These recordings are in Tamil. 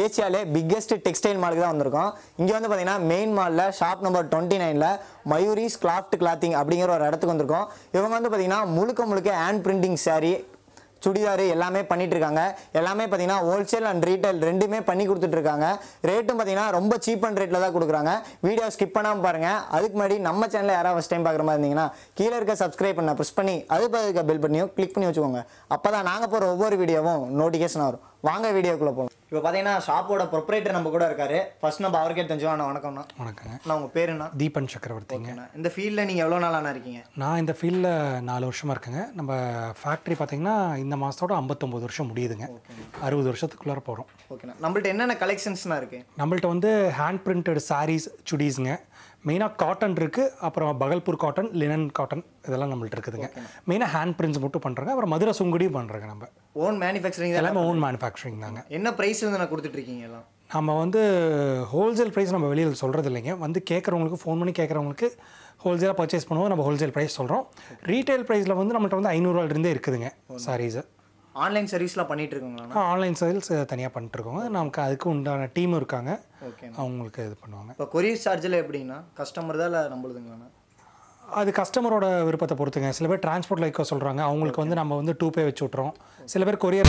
ஏசியாலே பிக்கெஸ்ட் டெக்ஸ்டைல் மாலுக்கு தான் வந்திருக்கோம் இங்கே வந்து பார்த்தீங்கன்னா மெயின் மாலில் ஷாப் நம்பர் டுவெண்ட்டி நைனில் மயூரிஸ் கிளாஃப்ட் கிளாத்திங் அப்படிங்கிற ஒரு இடத்துக்கு வந்திருக்கோம் இவங்க வந்து பார்த்தீங்கன்னா முழுக்க முழுக்க ஹேண்ட் பிரிண்டிங் saree சுடிதார் எல்லாமே பண்ணிட்டு இருக்காங்க எல்லாமே பார்த்தீங்கன்னா ஹோல்சேல் அண்ட் ரீட்டைல் ரெண்டுமே பண்ணி கொடுத்துட்டு இருக்காங்க ரேட்டும் பார்த்தீங்கன்னா ரொம்ப சீப் அண்ட் ரேட்டில் தான் கொடுக்குறாங்க வீடியோ ஸ்கிப் பண்ணாமல் பாருங்க அதுக்கு முன்னாடி நம்ம சேனலில் யாராவது ஃபஸ்ட் டைம் பார்க்குற மாதிரி இருந்தீங்கன்னா கீழே இருக்க சப்ஸ்கிரைப் பண்ண ப்ரெஸ் பண்ணி அது இருக்க பெல் பட்டனையும் கிளிக் பண்ணி வச்சுக்கோங்க அப்போ தான் நாங்கள் போகிற ஒவ்வொரு வீடியோவும் நோட்டிஃபிகேஷன் வரும் வாங்க வீடியோக்குள்ளே போகலாம் இப்போ பார்த்தீங்கன்னா ஷாப்போட ப்ரொப்ரேட்டர் நம்ம கூட இருக்காரு ஃபர்ஸ்ட் நம்ம அவருக்கே தெரிஞ்சுக்கணும் வணக்கம்ண்ணா வணக்கங்க நான் உங்கள் பேர் என்ன தீபன் சக்கரவர்த்திங்க ஓகேண்ணா. இந்த ஃபீல்டில் நீங்கள் எவ்வளோ நாளாண்ணா இருக்கீங்க நான் இந்த ஃபீல்டில் நாலு வருஷமாக இருக்கேங்க நம்ம ஃபேக்ட்ரி பார்த்தீங்கன்னா இந்த மாதத்தோட ஐம்பத்தொம்போது வருஷம் முடியுதுங்க அறுபது வருஷத்துக்குள்ளார போகிறோம் ஓகேண்ணா நம்மள்ட்ட என்னென்ன கலெக்ஷன்ஸ்னா இருக்கு நம்மள்ட்ட வந்து ஹேண்ட் பிரிண்டட் சாரீஸ் சுடீஸுங்க மெயினாக காட்டன் இருக்குது அப்புறம் பகல்பூர் காட்டன் லினன் காட்டன் இதெல்லாம் நம்மள்ட்ட இருக்குதுங்க மெயினாக ஹேண்ட் பிரிண்ட்ஸ் மட்டும் பண்ணுறோங்க அப்புறம் மதுரை சுங்குடியும் பண்ணுறோங்க நம்ம ஓன் மேனுஃபேக்சரிங் தான் எல்லாமே ஓன் மேனுஃபேக்சரிங் தாங்க என்ன ப்ரைஸ் வந்து நான் கொடுத்துட்டு இருக்கீங்க எல்லாம் நம்ம வந்து ஹோல்சேல் ப்ரைஸ் நம்ம வெளியில் சொல்கிறது இல்லைங்க வந்து கேட்குறவங்களுக்கு ஃபோன் பண்ணி கேட்குறவங்களுக்கு ஹோல்சேலாக பர்ச்சேஸ் பண்ணுவோம் நம்ம ஹோல்சேல் ப்ரைஸ் சொல்கிறோம் ரீட்டைல் ப்ரைஸில் வந்து நம்மள்ட்ட வந்து ஐநூறுவாலிருந்தே இருக்குதுங்க சாரீஸு ஆன்லைன் சர்வீஸ்லாம் பண்ணிட்டு இருக்கீங்களா ஆன்லைன் சேல்ஸ் தனியாக பண்ணிட்டுருக்கோங்க நமக்கு அதுக்கு உண்டான டீம் இருக்காங்க ஓகே அவங்களுக்கு இது பண்ணுவாங்க இப்போ கொரியர் சார்ஜில் எப்படின்னா கஸ்டமர் தான் இல்லை நம்மளுதுங்களாண்ணா அது கஸ்டமரோட விருப்பத்தை பொறுத்துங்க சில பேர் டிரான்ஸ்போர்ட்டில் வைக்க சொல்கிறாங்க அவங்களுக்கு வந்து நம்ம வந்து டூ பே வச்சு விட்றோம் சில பேர் கொரியர்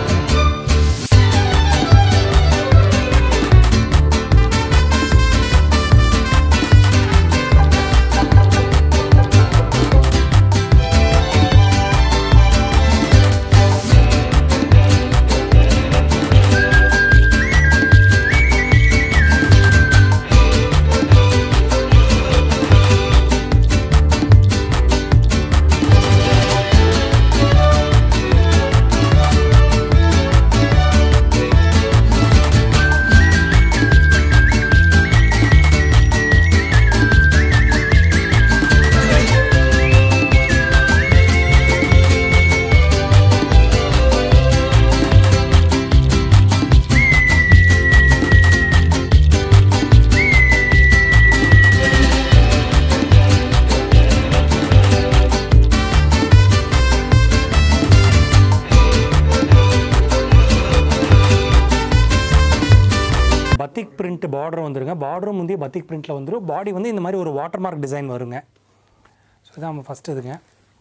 பத்திக் பிரிண்ட் பார்டர் வந்துருங்க பார்டரும் முந்தைய பத்திக் பிரிண்ட்டில் வந்துடும் பாடி வந்து இந்த மாதிரி ஒரு வாட்டர் மார்க் டிசைன் வருங்க ஸோ இதான் நம்ம ஃபஸ்ட் இதுங்க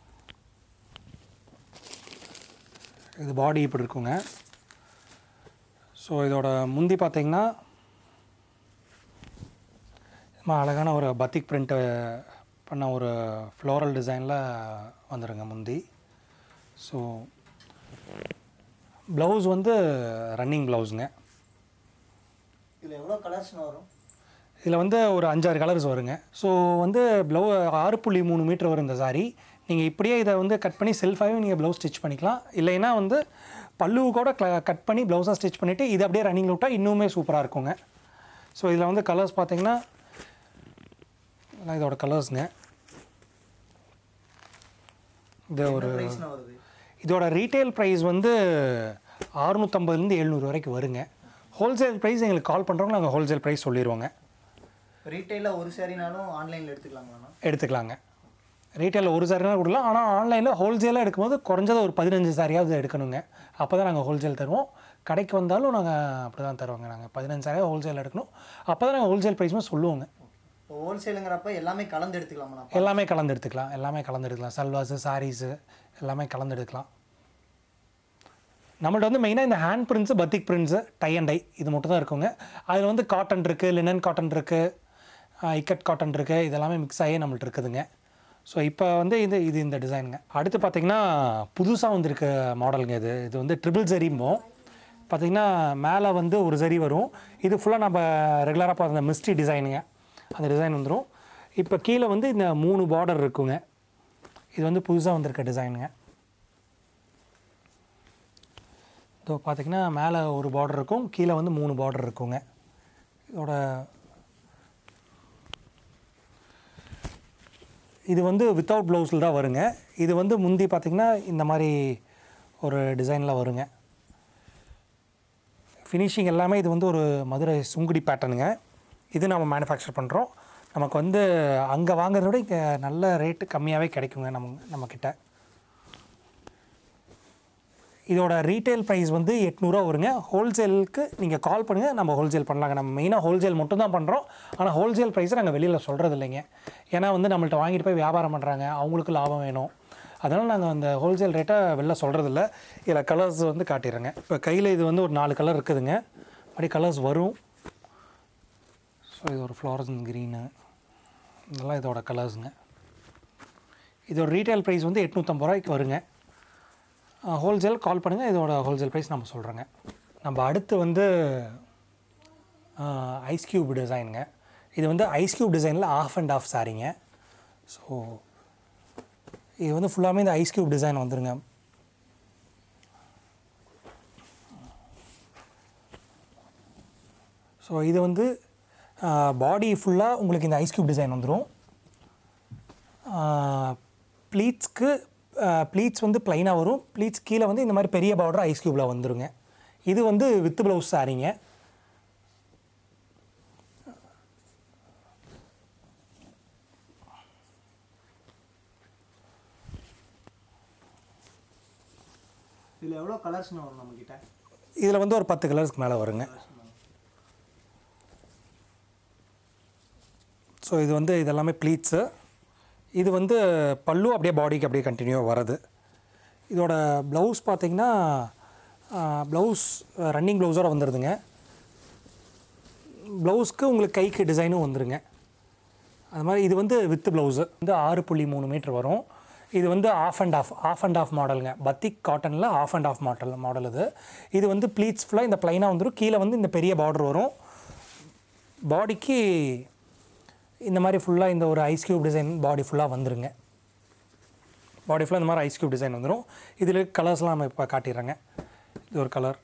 இது பாடி இப்படி இருக்குங்க ஸோ இதோட முந்தி பார்த்தீங்கன்னா ரொம்ப அழகான ஒரு பத்திக் பிரிண்ட்டு பண்ண ஒரு ஃப்ளோரல் டிசைனில் வந்துடுங்க முந்தி ஸோ ப்ளவுஸ் வந்து ரன்னிங் ப்ளவுஸுங்க இதில் எவ்வளோ கலர்ஸ்னு வரும் இதில் வந்து ஒரு அஞ்சாறு கலர்ஸ் வருங்க ஸோ வந்து ப்ளவு ஆறு புள்ளி மூணு மீட்டர் வரும் இந்த சாரி நீங்கள் இப்படியே இதை வந்து கட் பண்ணி செல்ஃபாகவே நீங்கள் ப்ளவுஸ் ஸ்டிச் பண்ணிக்கலாம் இல்லைன்னா வந்து பல்லு கூட கட் பண்ணி ப்ளவுஸாக ஸ்டிச் பண்ணிவிட்டு இது அப்படியே ரன்னிங்கில் விட்டால் இன்னுமே சூப்பராக இருக்குங்க ஸோ இதில் வந்து கலர்ஸ் பார்த்தீங்கன்னா இதெல்லாம் இதோட கலர்ஸுங்க இது ஒரு ப்ரைஸ்னா வருது இதோட ரீட்டைல் ப்ரைஸ் வந்து அறுநூற்றம்பதுலேருந்து எழுநூறு வரைக்கும் வருங்க ஹோல்சேல் ப்ரைஸ் எங்களுக்கு கால் பண்ணுறவங்க நாங்கள் ஹோல்சேல் ப்ரைஸ் சொல்லிடுவோங்க ரீட்டைலில் ஒரு சாரினாலும் ஆன்லைனில் எடுத்துக்கலாங்களாண்ணா எடுத்துக்கலாங்க ரீட்டைலில் ஒரு சாரினா கொடுக்கலாம் ஆனால் ஆன்லைனில் ஹோல்சேலாக எடுக்கும்போது குறைஞ்சது ஒரு பதினஞ்சு சாரியாவது எடுக்கணுங்க அப்போ தான் நாங்கள் ஹோல்சேல் தருவோம் கடைக்கு வந்தாலும் நாங்கள் அப்படி தான் தருவோங்க நாங்கள் பதினஞ்சு சாரியாக ஹோல்சேல் எடுக்கணும் அப்போ தான் நாங்கள் ஹோல்சேல் ப்ரைஸுமே சொல்லுவோங்க இப்போ ஹோல்சேலுங்கிறப்ப எல்லாமே கலந்து எடுத்துக்கலாமாண்ணா எல்லாமே கலந்து எடுத்துக்கலாம் எல்லாமே கலந்து எடுக்கலாம் சல்வாஸு சாரீஸு எல்லாமே கலந்து எடுக்கலாம் நம்மள்ட்ட வந்து மெயினாக இந்த hand prints batik prints tie and tie இது மட்டும் தான் இருக்குங்க அதில் வந்து காட்டன் இருக்குது லினன் காட்டன் இருக்குது இக்கட் காட்டன் இருக்குது இதெல்லாமே மிக்ஸ் ஆகி நம்மள்ட்ட இருக்குதுங்க ஸோ இப்போ வந்து இது இது இந்த டிசைனுங்க அடுத்து பார்த்தீங்கன்னா புதுசாக வந்திருக்க மாடலுங்க இது இது வந்து ட்ரிபிள் ஜரிம்போம் பார்த்தீங்கன்னா மேலே வந்து ஒரு ஜரி வரும் இது ஃபுல்லாக நம்ம ரெகுலராக பார்த்த மிஸ்ட்ரி டிசைனுங்க அந்த டிசைன் வந்துடும் இப்போ கீழே வந்து இந்த மூணு பார்டர் இருக்குங்க இது வந்து புதுசாக வந்திருக்க டிசைனுங்க இதோ பார்த்தீங்கன்னா மேலே ஒரு பார்டர் இருக்கும் கீழே வந்து மூணு பார்டர் இருக்குங்க இதோட இது வந்து வித்தவுட் ப்ளவுஸில் தான் வருங்க இது வந்து முந்தி பார்த்திங்கன்னா இந்த மாதிரி ஒரு டிசைனில் வருங்க ஃபினிஷிங் எல்லாமே இது வந்து ஒரு மதுரை சுங்குடி பேட்டர்னுங்க இது நம்ம மேனுஃபேக்சர் பண்ணுறோம் நமக்கு வந்து அங்கே வாங்குறத விட இங்கே நல்ல ரேட்டு கம்மியாகவே கிடைக்குங்க நம்ம நம்மக்கிட்ட இதோட ரீட்டைல் ப்ரைஸ் வந்து எட்நூறுவா வருங்க ஹோல்சேலுக்கு நீங்கள் கால் பண்ணுங்கள் நம்ம ஹோல்சேல் பண்ணலாங்க நம்ம மெயினாக ஹோல்சேல் மட்டும் தான் பண்ணுறோம் ஆனால் ஹோல்சேல் ப்ரைஸை நாங்கள் வெளியில் சொல்கிறது இல்லைங்க ஏன்னா வந்து நம்மள்ட்ட வாங்கிட்டு போய் வியாபாரம் பண்ணுறாங்க அவங்களுக்கு லாபம் வேணும் அதனால் நாங்கள் அந்த ஹோல்சேல் ரேட்டை வெளில சொல்கிறதில்ல இதில் கலர்ஸ் வந்து காட்டிடுறேங்க இப்போ கையில் இது வந்து ஒரு நாலு கலர் இருக்குதுங்க அப்படி கலர்ஸ் வரும் ஸோ இது ஒரு ஃப்ளாரசன் க்ரீனு இதெல்லாம் இதோட கலர்ஸுங்க இதோட ரீட்டைல் ப்ரைஸ் வந்து எட்நூற்றம்பது ரூபாய்க்கு வருங்க ஹோல்சேல் கால் பண்ணுங்கள் இதோட ஹோல்சேல் ப்ரைஸ் நம்ம சொல்கிறோங்க நம்ம அடுத்து வந்து ஐஸ் க்யூப் டிசைனுங்க இது வந்து ஐஸ் க்யூப் டிசைனில் ஆஃப் அண்ட் ஆஃப் சாரீங்க ஸோ இது வந்து ஃபுல்லாமே இந்த ஐஸ் க்யூப் டிசைன் வந்துருங்க ஸோ இது வந்து பாடி ஃபுல்லாக உங்களுக்கு இந்த ஐஸ் க்யூப் டிசைன் வந்துடும் ப்ளீட்ஸ்க்கு ப்ளீட்ஸ் வந்து ப்ளைனாக வரும் ப்ளீட்ஸ் கீழே வந்து இந்த மாதிரி பெரிய பார்டர் ஐஸ் க்யூப்பில் வந்துருங்க இது வந்து வித் ப்ளவுஸ் சாரீங்க இதில் எவ்வளோ கலர்ஸ்னு வரும் நம்மக்கிட்ட இதில் வந்து ஒரு பத்து கலர்ஸ்க்கு மேலே வருங்க ஸோ இது வந்து இதெல்லாமே ப்ளீட்ஸு இது வந்து பல்லு அப்படியே பாடிக்கு அப்படியே கண்டினியூவாக வருது இதோட ப்ளவுஸ் பார்த்தீங்கன்னா ப்ளவுஸ் ரன்னிங் ப்ளவுஸோட வந்துடுதுங்க ப்ளவுஸ்க்கு உங்களுக்கு கைக்கு டிசைனும் வந்துருங்க அது மாதிரி இது வந்து வித் ப்ளவுஸு வந்து ஆறு புள்ளி மூணு மீட்டர் வரும் இது வந்து half and half half and half மாடலுங்க பத்திக் காட்டனில் half and half model model இது இது வந்து ப்ளீட்ஸ் ஃபுல்லாக இந்த ப்ளைனாக வந்துடும் கீழே வந்து இந்த பெரிய பார்டர் வரும் பாடிக்கு இந்த மாதிரி ஃபுல்லாக இந்த ஒரு ஐஸ் க்யூப் டிசைன் பாடி ஃபுல்லாக வந்துருங்க பாடி ஃபுல்லாக இந்த மாதிரி ஐஸ் க்யூப் டிசைன் வந்துடும் இதில் கலர்ஸ்லாம் நம்ம இப்போ காட்டிடுறேங்க இது ஒரு கலர்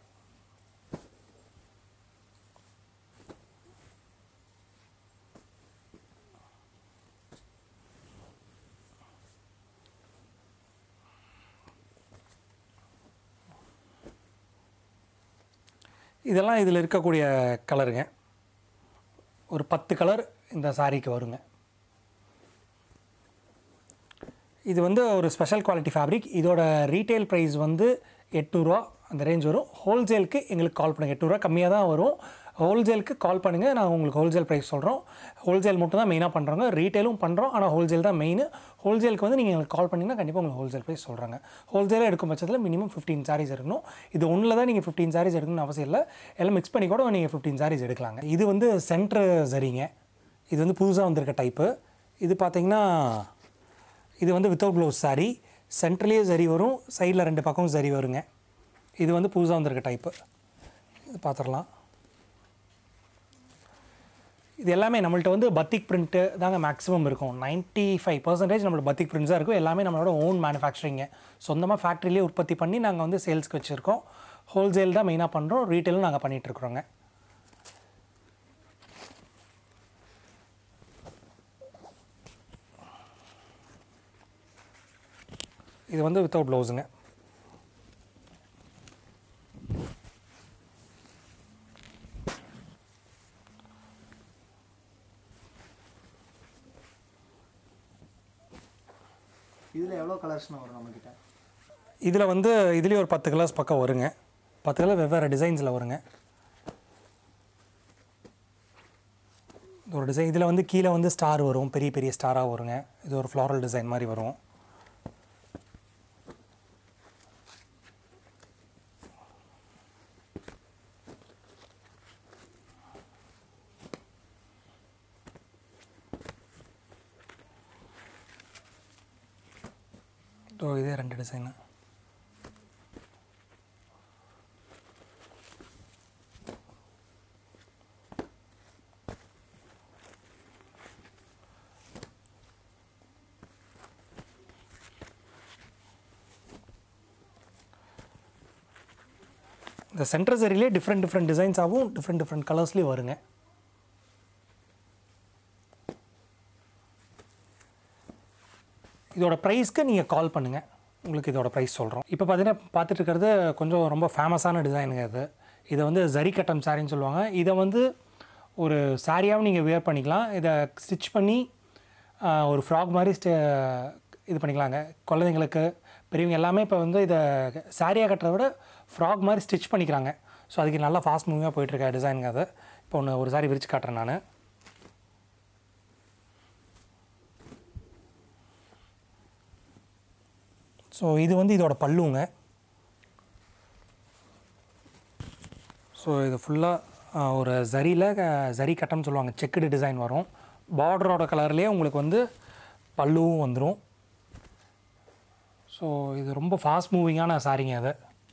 இதெல்லாம் இதில் இருக்கக்கூடிய கலருங்க ஒரு பத்து கலர் இந்த சாரீக்கு வருங்க இது வந்து ஒரு ஸ்பெஷல் குவாலிட்டி ஃபேப்ரிக் இதோட ரீட்டைல் ப்ரைஸ் வந்து எட்நூறுரூவா அந்த ரேஞ்ச் வரும் ஹோல்சேலுக்கு எங்களுக்கு கால் பண்ணுங்கள் எட்நூறுரூவா கம்மியாக தான் வரும் ஹோல்சேலுக்கு கால் பண்ணுங்கள் நான் உங்களுக்கு ஹோல்சேல் ப்ரைஸ் சொல்கிறோம் ஹோல்சேல் மட்டும் தான் மெயினாக பண்ணுறோங்க ரீட்டைலும் பண்ணுறோம் ஆனால் ஹோல்சேல் தான் மெயின் ஹோல்சேலுக்கு வந்து நீங்கள் எங்களுக்கு கால் பண்ணிங்கன்னா கண்டிப்பாக உங்களுக்கு ஹோல்சேல் ப்ரைஸ் சொல்கிறாங்க ஹோல்சேலாக எடுக்கும் பட்சத்தில் மினிமம் ஃபிஃப்டீன் சாரீஸ் இருக்கணும் இது ஒன்றில் தான் நீங்கள் ஃபிஃப்டீன் சாரீஸ் எடுக்கணும்னு அவசியம் இல்லை எல்லாம் மிக்ஸ் பண்ணி கூட நீங்கள் ஃபிஃப்டீன் சாரீஸ் எடுக்கலாங்க இது வந்து சென்ட்ரு சரிங்க இது வந்து புதுசாக வந்திருக்க டைப்பு இது பார்த்தீங்கன்னா இது வந்து வித்தவுட் ப்ளவுஸ் சாரி சென்ட்ரலேயே சரி வரும் சைடில் ரெண்டு பக்கமும் சரி வருங்க இது வந்து புதுசாக வந்திருக்க டைப்பு இது பார்த்துடலாம் இது எல்லாமே நம்மள்ட்ட வந்து பத்திக் பிரிண்ட்டு தாங்க மேக்ஸிமம் இருக்கும் 95% ஃபைவ் பர்சன்டேஜ் நம்மளோட பத்திக் பிரிண்ட்ஸ் தான் இருக்கும் எல்லாமே நம்மளோட ஓன் மேனுஃபேக்சரிங்க சொந்தமாக ஃபேக்ட்ரிலேயே உற்பத்தி பண்ணி நாங்கள் வந்து சேல்ஸ்க்கு வச்சுருக்கோம் ஹோல்சேல் தான் மெயினாக பண்ணுறோம் ரீட்டெயிலும் நாங்கள் பண்ணிகிட்ருக்குறோங்க இது வந்து வித்தவுட் ப்ளவுஸுங்க இதில் எவ்வளோ கலர்ஸ்னு வரும் நம்மக்கிட்ட இதில் வந்து இதுலேயும் ஒரு பத்து கலர்ஸ் பக்கம் வருங்க பத்து கலர் வெவ்வேறு டிசைன்ஸில் வருங்க இது ஒரு டிசைன் இதில் வந்து கீழே வந்து ஸ்டார் வரும் பெரிய பெரிய ஸ்டாராக வருங்க இது ஒரு ஃப்ளாரல் டிசைன் மாதிரி வரும் இதோ இதே ரெண்டு டிசைனு இந்த சென்டர் சரியிலே டிஃப்ரெண்ட் டிஃப்ரெண்ட் டிசைன்ஸாகவும் டிஃப்ரெண்ட் டிஃப்ரெண்ட் கலர்ஸ்லேயும் வருங்க இதோட ப்ரைஸ்க்கு நீங்கள் கால் பண்ணுங்கள் உங்களுக்கு இதோட ப்ரைஸ் சொல்கிறோம் இப்போ பார்த்தீங்கன்னா பார்த்துட்டு இருக்கிறது கொஞ்சம் ரொம்ப ஃபேமஸான டிசைனுங்க இது இதை வந்து ஜரி கட்டம் சாரின்னு சொல்லுவாங்க இதை வந்து ஒரு சாரியாகவும் நீங்கள் வேர் பண்ணிக்கலாம் இதை ஸ்டிச் பண்ணி ஆஹ், ஒரு ஃப்ராக் மாதிரி ஸ்ட இது பண்ணிக்கலாங்க குழந்தைங்களுக்கு பெரியவங்க எல்லாமே இப்போ வந்து இதை சாரியாக கட்டுறத விட ஃப்ராக் மாதிரி ஸ்டிச் பண்ணிக்கிறாங்க ஸோ அதுக்கு நல்லா ஃபாஸ்ட் மூவிங்காக போயிட்டுருக்க டிசைனுங்க அது இப்போ ஒன்று ஒரு சாரி விரிச்சு காட்டுறேன் நான் ஸோ இது வந்து இதோட பல்லுங்க ஸோ இது ஃபுல்லாக ஒரு ஜரியில் ஜரி கட்டம்னு சொல்லுவாங்க செக்குடு டிசைன் வரும் பார்டரோட கலர்லேயே உங்களுக்கு வந்து பல்லுவும் வந்துடும் ஸோ இது ரொம்ப ஃபாஸ்ட் மூவிங்கான சாரிங்க அது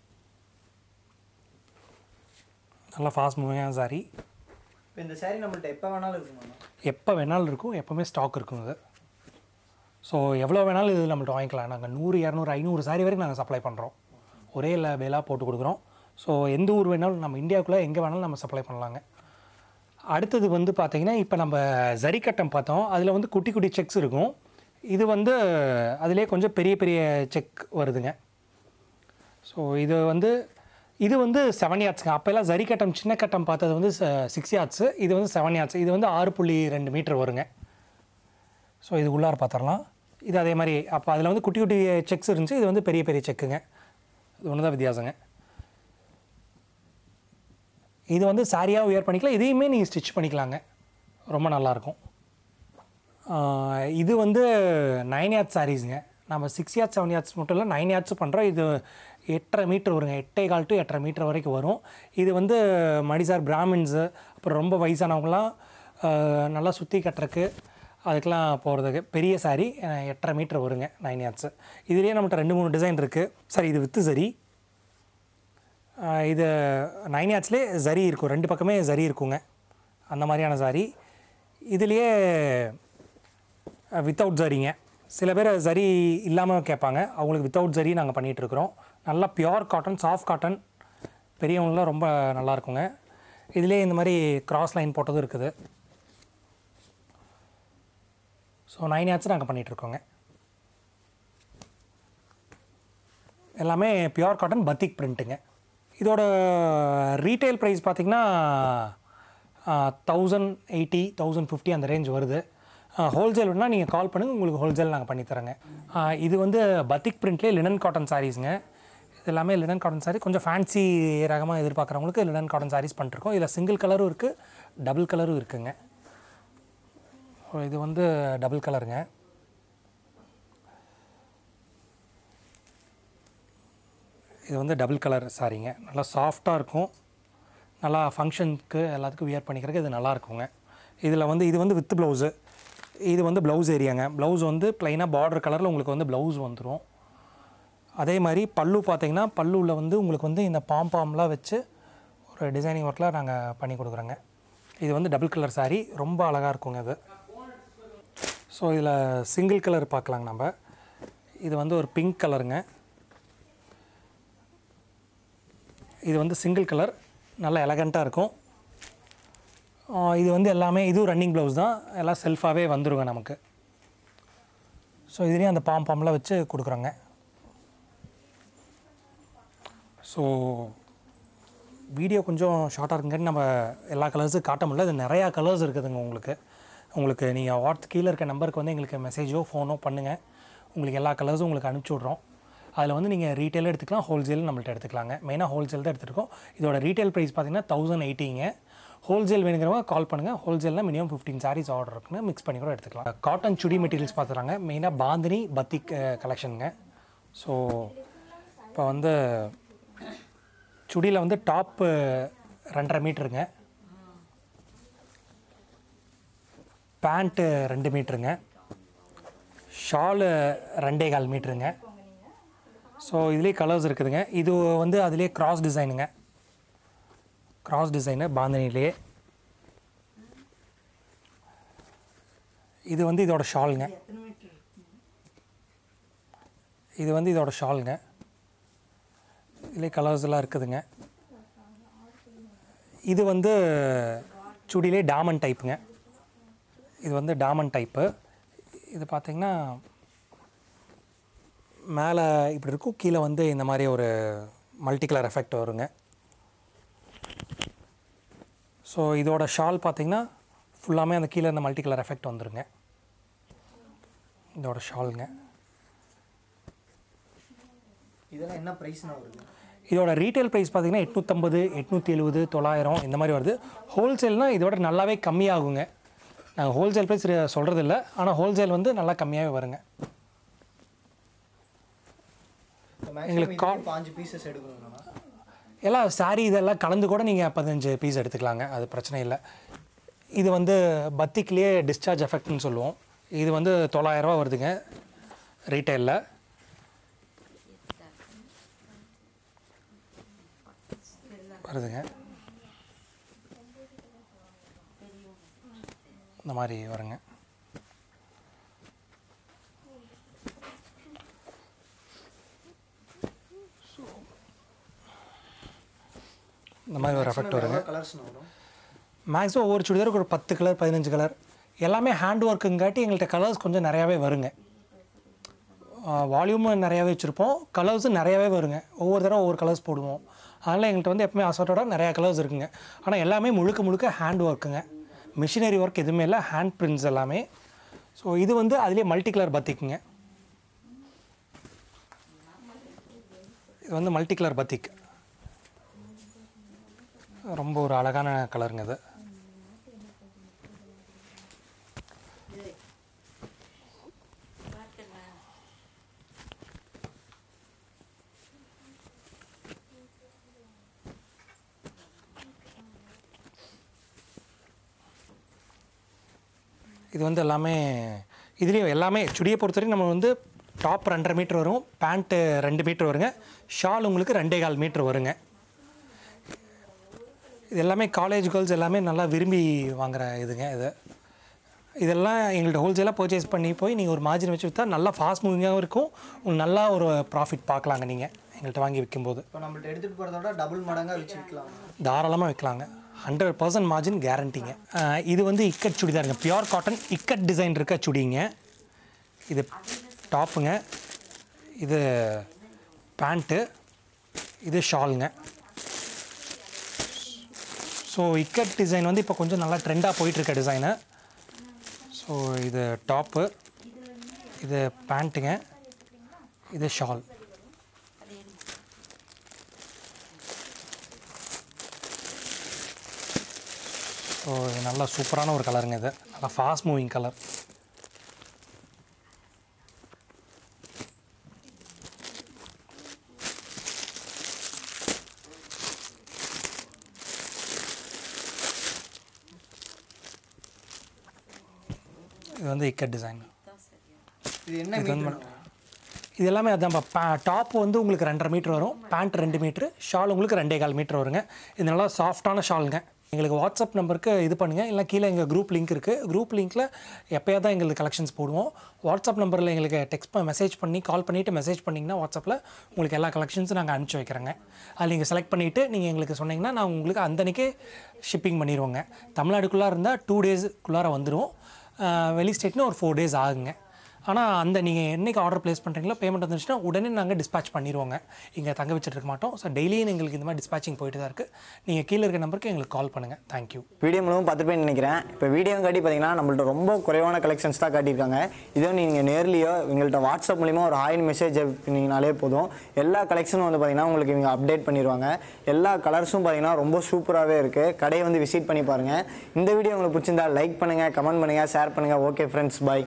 நல்லா ஃபாஸ்ட் மூவிங்கான சாரி இப்போ இந்த saree நம்மள்ட்ட எப்போ வேணாலும் இருக்குமா எப்போ வேணாலும் இருக்கும் எப்போவுமே ஸ்டாக் இருக்கும் இது ஸோ எவ்வளோ வேணாலும் இது நம்மள்ட்ட வாங்கிக்கலாம் நாங்கள் நூறு இரநூறு ஐநூறு சாரி வரைக்கும் நாங்கள் சப்ளை பண்ணுறோம் ஒரே லேபேலாக போட்டு கொடுக்குறோம் ஸோ எந்த ஊர் வேணாலும் நம்ம இந்தியாவுக்குள்ளே எங்கே வேணாலும் நம்ம சப்ளை பண்ணலாங்க அடுத்தது வந்து பார்த்திங்கன்னா இப்போ நம்ம ஜரிக்கட்டம் பார்த்தோம் அதில் வந்து குட்டி குட்டி செக்ஸ் இருக்கும் இது வந்து அதிலே கொஞ்சம் பெரிய பெரிய செக் வருதுங்க ஸோ இது வந்து இது வந்து செவன் யார்ட்ஸுங்க அப்போல்லாம் ஜரி கட்டம் சின்ன கட்டம் பார்த்தது வந்து சிக்ஸ் யார்ட்ஸு இது வந்து செவன் யார்ட்ஸ் இது வந்து ஆறு புள்ளி ரெண்டு மீட்டர் வருங்க ஸோ இது உள்ளார பார்த்துடலாம் இது அதே மாதிரி அப்போ அதில் வந்து குட்டி குட்டி செக்ஸ் இருந்துச்சு இது வந்து பெரிய பெரிய செக்குங்க இது ஒன்று தான் வித்தியாசங்க இது வந்து சாரியாக உயர் பண்ணிக்கலாம் இதையுமே நீங்கள் ஸ்டிச் பண்ணிக்கலாங்க ரொம்ப நல்லாயிருக்கும் ஆஹ் இது வந்து நைன் யார்ட்ஸ் சாரீஸுங்க நம்ம சிக்ஸ் யார்ட்ஸ் செவன் யார்ட்ஸ் மட்டும் இல்லை நைன் யார்ட்ஸ் பண்ணுறோம் இது எட்டரை மீட்டர் வருங்க எட்டே கால் டு எட்டரை மீட்டர் வரைக்கும் வரும் இது வந்து மடிசார் பிராமின்ஸு அப்புறம் ரொம்ப வயசானவங்களாம் ஆஹ் நல்லா சுற்றி கட்டுறக்கு அதுக்கெலாம் போகிறதுக்கு பெரிய சாரி எட்டரை மீட்டர் வருங்க நைன் யார்ட்ஸு இதுலேயே நம்மகிட்ட ரெண்டு மூணு டிசைன் இருக்குது சாரி இது வித்து சரி ஆஹ் இது நைன் யார்ட்ஸ்லேயே ஜரி இருக்கும் ரெண்டு பக்கமே ஜரி இருக்குங்க அந்த மாதிரியான சாரி இதுலேயே வித்தவுட் ஜரிங்க சில பேர் ஜரி இல்லாமல் கேட்பாங்க அவங்களுக்கு வித்தவுட் ஜரி நாங்கள் பண்ணிகிட்ருக்குறோம் நல்லா பியோர் காட்டன் சாஃப்ட் காட்டன் பெரியவங்களாம் ரொம்ப நல்லா இருக்குங்க இதுலேயே இந்த மாதிரி கிராஸ் லைன் போட்டதும் இருக்குது ஸோ நைன் யார்ட்ஸ் நாங்கள் பண்ணிகிட்ருக்கோங்க எல்லாமே பியோர் காட்டன் பத்திக் பிரிண்ட்டுங்க இதோட ரீட்டைல் ப்ரைஸ் பார்த்திங்கன்னா தௌசண்ட் எயிட்டி தௌசண்ட் ஃபிஃப்டி அந்த ரேஞ்ச் வருது ஹோல்சேல் வேணால் நீங்கள் கால் பண்ணுங்கள் உங்களுக்கு ஹோல்சேல் நாங்கள் பண்ணித்தரோங்க ஆஹ் இது வந்து பத்திக் பிரிண்ட்லேயே லினன் காட்டன் சாரீஸுங்க இது எல்லாமே லினன் காட்டன் சாரீ கொஞ்சம் ஃபேன்சி ரகமாக எதிர்பார்க்குறவங்களுக்கு லினன் காட்டன் சாரீஸ் பண்ணிருக்கோம் இதில் சிங்கிள் கலரும் இருக்குது டபுள் கலரும் இருக்குங்க ஸோ இது வந்து டபுள் கலருங்க இது வந்து டபுள் கலர் சாரீங்க நல்லா சாஃப்டாக இருக்கும் நல்லா ஃபங்க்ஷனுக்கு எல்லாத்துக்கும் வியர் பண்ணிக்கிறதுக்கு இது நல்லா இருக்குங்க இதில் வந்து இது வந்து வித் ப்ளவுஸு இது வந்து ப்ளவுஸ் ஏரியாங்க ப்ளவுஸ் வந்து ப்ளைனாக பார்டர் கலரில் உங்களுக்கு வந்து ப்ளவுஸ் வந்துடும் அதே மாதிரி பல்லு பார்த்தீங்கன்னா பல்லுவில் வந்து உங்களுக்கு வந்து இந்த பாம் பாம்லாம் வச்சு ஒரு டிசைனிங் ஒர்க்கில் நாங்கள் பண்ணி கொடுக்குறோங்க இது வந்து டபுள் கலர் saree ரொம்ப அழகாக இருக்குங்க இது ஸோ இதில் சிங்கிள் கலர் பார்க்கலாங்க நம்ம இது வந்து ஒரு பிங்க் கலருங்க இது வந்து சிங்கிள் கலர் நல்லா எலகண்ட்டாக இருக்கும் ஆ, இது வந்து எல்லாமே இதுவும் ரன்னிங் ப்ளவுஸ் தான் எல்லாம் செல்ஃபாகவே வந்துருங்க நமக்கு ஸோ இதுலேயும் அந்த பாம் பாம்லாம் வச்சு கொடுக்குறோங்க ஸோ வீடியோ கொஞ்சம் ஷார்ட்டாக இருக்குங்கன்னு நம்ம எல்லா கலர்ஸும் காட்ட முடியல இது நிறையா கலர்ஸ் இருக்குதுங்க உங்களுக்கு உங்களுக்கு நீங்கள் வாட்ஸ் கீழே இருக்க நம்பருக்கு வந்து எங்களுக்கு மெசேஜோ ஃபோனோ பண்ணுங்கள் உங்களுக்கு எல்லா கலர்ஸும் உங்களுக்கு அனுப்பிச்சி விட்றோம் அதில் வந்து நீங்கள் ரீட்டெயிலும் எடுத்துக்கலாம் ஹோல்சேல் நம்மள்ட்ட எடுத்துக்கலாங்க மெயினாக ஹோல்சேல் தான் எடுத்துருக்கோம் இதோட ரீட்டைல் ப்ரைஸ் பார்த்தீங்கன்னா தௌசண்ட் எயிட்டிங்க ஹோல்சேல் வேணுங்கிறவங்க கால் பண்ணுங்கள் ஹோல்சேல்னால் மினிமம் ஃபிஃப்டீன் சாரீஸ் ஆர்டர் இருக்குன்னு மிக்ஸ் பண்ணி கூட எடுத்துக்கலாம் காட்டன் சுடி மெட்டீரியல்ஸ் பார்த்துறாங்க மெயினாக பாந்தினி பத்திக் கலெக்ஷனுங்க ஸோ இப்போ வந்து சுடியில் வந்து டாப்பு ரெண்டரை மீட்டருங்க பேண்ட்டு ரெண்டு மீட்டருங்க ஷாலு ரெண்டே கால் மீட்டருங்க ஸோ இதுலேயே கலர்ஸ் இருக்குதுங்க இது வந்து அதுலேயே கிராஸ் டிசைனுங்க கிராஸ் டிசைனு பாந்தினிலேயே இது வந்து இதோட ஷாலுங்க இது வந்து இதோட ஷாலுங்க இதுலேயே கலர்ஸ் எல்லாம் இருக்குதுங்க இது வந்து சுடிலே டாமன் டைப்புங்க இது வந்து டாமன் டைப்பு இது பார்த்திங்கன்னா மேலே இப்படி இருக்கும் கீழே வந்து இந்த மாதிரி ஒரு மல்டி கலர் எஃபெக்ட் வருங்க ஸோ இதோட ஷால் பார்த்தீங்கன்னா ஃபுல்லாமே அந்த கீழே இந்த மல்டி கலர் எஃபெக்ட் வந்துருங்க இதோட ஷாலுங்க இதெல்லாம் என்ன ப்ரைஸ்னா வருது இதோட ரீட்டைல் ப்ரைஸ் பார்த்தீங்கன்னா எட்நூற்றம்பது எட்நூற்றி எழுபது தொள்ளாயிரம் இந்த மாதிரி வருது ஹோல்சேல்னால் இதோட நல்லாவே கம்மியாகுங்க நாங்கள் ஹோல்சேல் ப்ரைஸ் சொல்கிறது இல்லை ஆனால் ஹோல்சேல் வந்து நல்லா கம்மியாகவே வருங்க எங்களுக்கு பாஞ்சு பீசஸ் எடுக்கணும்னா எல்லாம் சாரி இதெல்லாம் கலந்து கூட நீங்கள் பதினஞ்சு பீஸ் எடுத்துக்கலாங்க அது பிரச்சனை இல்லை இது வந்து பத்திக்லேயே டிஸ்சார்ஜ் எஃபெக்ட்னு சொல்லுவோம் இது வந்து தொள்ளாயிரரூவா வருதுங்க ரீட்டைலில் வருதுங்க இந்த மாதிரி வருங்க இந்த மாதிரி ஒரு எஃபெக்ட் வருங்க கலர்ஸ்னு வரும் மேக்ஸிமம் ஒவ்வொரு சுடிதாருக்கு ஒரு பத்து கலர் பதினஞ்சு கலர் எல்லாமே ஹேண்ட் ஒர்க்குங்காட்டி எங்கள்கிட்ட கலர்ஸ் கொஞ்சம் நிறையாவே வருங்க வால்யூமும் நிறையாவே வச்சுருப்போம் கலர்ஸும் நிறையாவே வருங்க ஒவ்வொரு தடவை ஒவ்வொரு கலர்ஸ் போடுவோம் அதனால் எங்கள்கிட்ட வந்து எப்பவுமே அசார்ட்டோட நிறையா கலர்ஸ் இருக்குங்க ஆனால் எல்லாமே முழுக்க முழுக்க ஹேண்ட் ஒர்க்குங்க மிஷினரி ஒர்க் எதுவுமே இல்லை ஹேண்ட் பிரிண்ட்ஸ் எல்லாமே ஸோ இது வந்து அதுலேயே மல்டி கலர் பத்திக்குங்க இது வந்து மல்டி கலர் பத்திக் ரொம்ப ஒரு அழகான கலருங்க இது இது வந்து எல்லாமே இதுலேயும் எல்லாமே சுடியை பொறுத்தவரைக்கும் நம்ம வந்து டாப் ரெண்டரை மீட்டர் வரும் பேண்ட்டு ரெண்டு மீட்டர் வருங்க ஷால் உங்களுக்கு ரெண்டே கால் மீட்டர் வருங்க இது எல்லாமே காலேஜ் கேர்ள்ஸ் எல்லாமே நல்லா விரும்பி வாங்குற இதுங்க இது இதெல்லாம் எங்கள்கிட்ட ஹோல்சேலாக பர்ச்சேஸ் பண்ணி போய் நீங்கள் ஒரு மார்ஜின் வச்சு விற்றா நல்லா ஃபாஸ்ட் மூவிங்காகவும் இருக்கும் உங்களுக்கு நல்லா ஒரு ப்ராஃபிட் பார்க்கலாங்க நீங்கள் எங்கள்கிட்ட வாங்கி விற்கும்போது இப்போ நம்மள்ட்ட எடுத்துகிட்டு போகிறதோட டபுள் மடங்காக வச்சு விற்கலாம் தாராளமாக விற்கலாங்க ஹண்ட்ரட் பர்சன்ட் மார்ஜின் கேரண்டிங்க இது வந்து இக்கட் சுடிதாருங்க பியூர் காட்டன் இக்கட் டிசைன் இருக்க சுடிங்க இது டாப்புங்க இது பேண்ட்டு இது ஷாலுங்க ஸோ இக்கட் டிசைன் வந்து இப்போ கொஞ்சம் நல்லா ட்ரெண்டாக போயிட்டுருக்க டிசைனு ஸோ இது டாப்பு இது பேண்ட்டுங்க இது ஷால் ஸோ இது நல்லா சூப்பரான ஒரு கலருங்க இது நல்லா ஃபாஸ்ட் மூவிங் கலர் இது வந்து இக்கட் டிசைன் இது என்ன மீட்டர் இது எல்லாமே அதான் டாப் வந்து உங்களுக்கு ரெண்டரை மீட்டர் வரும் பேண்ட் ரெண்டு மீட்ரு ஷால் உங்களுக்கு ரெண்டே கால் மீட்டர் வருங்க இது நல்லா சாஃப்டான ஷாலுங்க எங்களுக்கு வாட்ஸ்அப் நம்பருக்கு இது பண்ணுங்கள் இல்லை கீழே எங்கள் குரூப் லிங்க் இருக்குது குரூப் லிங்க்கில் எப்போயா தான் எங்களுக்கு கலெக்ஷன்ஸ் போடுவோம் வாட்ஸ்அப் நம்பரில் எங்களுக்கு டெக்ஸ்ட் மெசேஜ் பண்ணி கால் பண்ணிவிட்டு மெசேஜ் பண்ணிங்கன்னா வாட்ஸ்அப்பில் உங்களுக்கு எல்லா கலெக்ஷன்ஸும் நாங்கள் அனுப்பிச்சி வைக்கிறோங்க அதில் நீங்கள் செலக்ட் பண்ணிவிட்டு நீங்கள் எங்களுக்கு சொன்னீங்கன்னா நான் உங்களுக்கு அந்தன்னைக்கே ஷிப்பிங் பண்ணிடுவோங்க தமிழ்நாடுக்குள்ளார இருந்தால் டூ டேஸுக்குள்ளார வந்துடும் வெளி ஸ்டேட்னா ஒரு ஃபோர் டேஸ் ஆகுங்க ஆனால் அந்த நீங்கள் என்னைக்கு ஆர்டர் ப்ளேஸ் பண்ணுறீங்களோ பேமெண்ட் வந்துச்சுன்னா உடனே நாங்கள் டிஸ்பேச் பண்ணிடுவோங்க இங்கே தங்க வச்சுட்டு இருக்க மாட்டோம் ஸோ டெய்லியும் எங்களுக்கு இந்த மாதிரி டிஸ்பேச்சிங் போயிட்டு தான் இருக்குது நீங்கள் கீழே இருக்க நம்பருக்கு எங்களுக்கு கால் பண்ணுங்கள் தேங்க்யூ வீடியோ மூலம் பார்த்துப்பேன்னு நினைக்கிறேன் இப்போ வீடியோ காட்டி பார்த்தீங்கன்னா நம்மள்ட்ட ரொம்ப குறைவான கலெக்ஷன்ஸ் தான் காட்டியிருக்காங்க இதோ நீங்கள் நேர்லேயோ எங்கள்கிட்ட வாட்ஸ்அப் மூலிமா ஒரு ஆயின் மெசேஜ் பண்ணிங்கனாலே போதும் எல்லா கலெக்ஷனும் வந்து பார்த்தீங்கன்னா உங்களுக்கு இவங்க அப்டேட் பண்ணிடுவாங்க எல்லா கலர்ஸும் பார்த்தீங்கன்னா ரொம்ப சூப்பராகவே இருக்குது கடையை வந்து விசிட் பண்ணி பாருங்கள் இந்த வீடியோ உங்களுக்கு பிடிச்சிருந்தா லைக் பண்ணுங்கள் கமெண்ட் பண்ணுங்கள் ஷேர் பண்ணுங்கள் ஓகே ஃப்ரெண்ட்ஸ் பை